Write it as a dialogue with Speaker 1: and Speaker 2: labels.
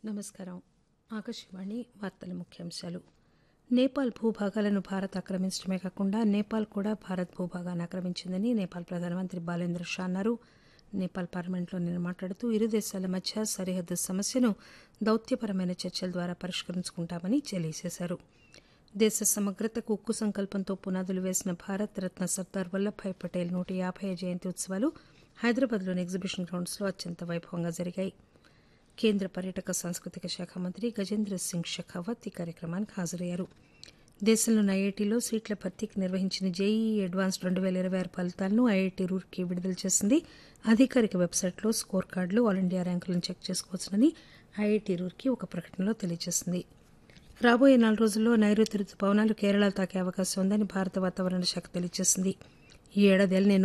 Speaker 1: నమస్కారం ఆకాశవాణి వార్తల ముఖ్యాంశాలు నేపాల్ భూభాగాలను భారత్ ఆక్రమించడమే కాకుండా నేపాల్ కూడా భారత్ భూభాగాన్ని ఆక్రమించిందని నేపాల్ ప్రధానమంత్రి బాలేంద్ర షా అన్నారు నేపాల్ పార్లమెంట్లో నిన్న మాట్లాడుతూ ఇరు దేశాల మధ్య సరిహద్దు సమస్యను దౌత్యపరమైన చర్చల ద్వారా పరిష్కరించుకుంటామని తెలియజేశారు దేశ సమగ్రతకు ఉక్కు సంకల్పంతో పునాదులు వేసిన భారత్ రత్న సర్దార్ వల్లభాయ్ పటేల్ నూట యాభై జయంతి ఉత్సవాలు హైదరాబాద్లోని ఎగ్జిబిషన్ గ్రౌండ్స్లో అత్యంత వైభవంగా జరిగాయి కేంద్ర పర్యాటక సాంస్కృతిక శాఖ మంత్రి గజేంద్ర సింగ్ షెకావత్ ఈ కార్యక్రమానికి హాజరయ్యారు దేశంలోని ఐఐటీలో సీట్ల భర్తీకి నిర్వహించిన జేఈఈ అడ్వాన్స్డ్ రెండు వేల ఇరవై ఆరు ఫలితాలను ఐఐటీ రూర్కీ విడుదల చేసింది అధికారిక వెబ్సైట్లో స్కోర్ కార్డులు ఆల్ ఇండియా ర్యాంకులను చెక్ చేసుకోవచ్చునని ఐఐటీ రూర్కీ ఒక ప్రకటనలో తెలియజేసింది రాబోయే నాలుగు రోజుల్లో నైరుతి రుతుపవనాలు కేరళ తాకే అవకాశం ఉందని భారత వాతావరణ శాఖ తెలియజేసింది ఈ ఏడాది ఎల్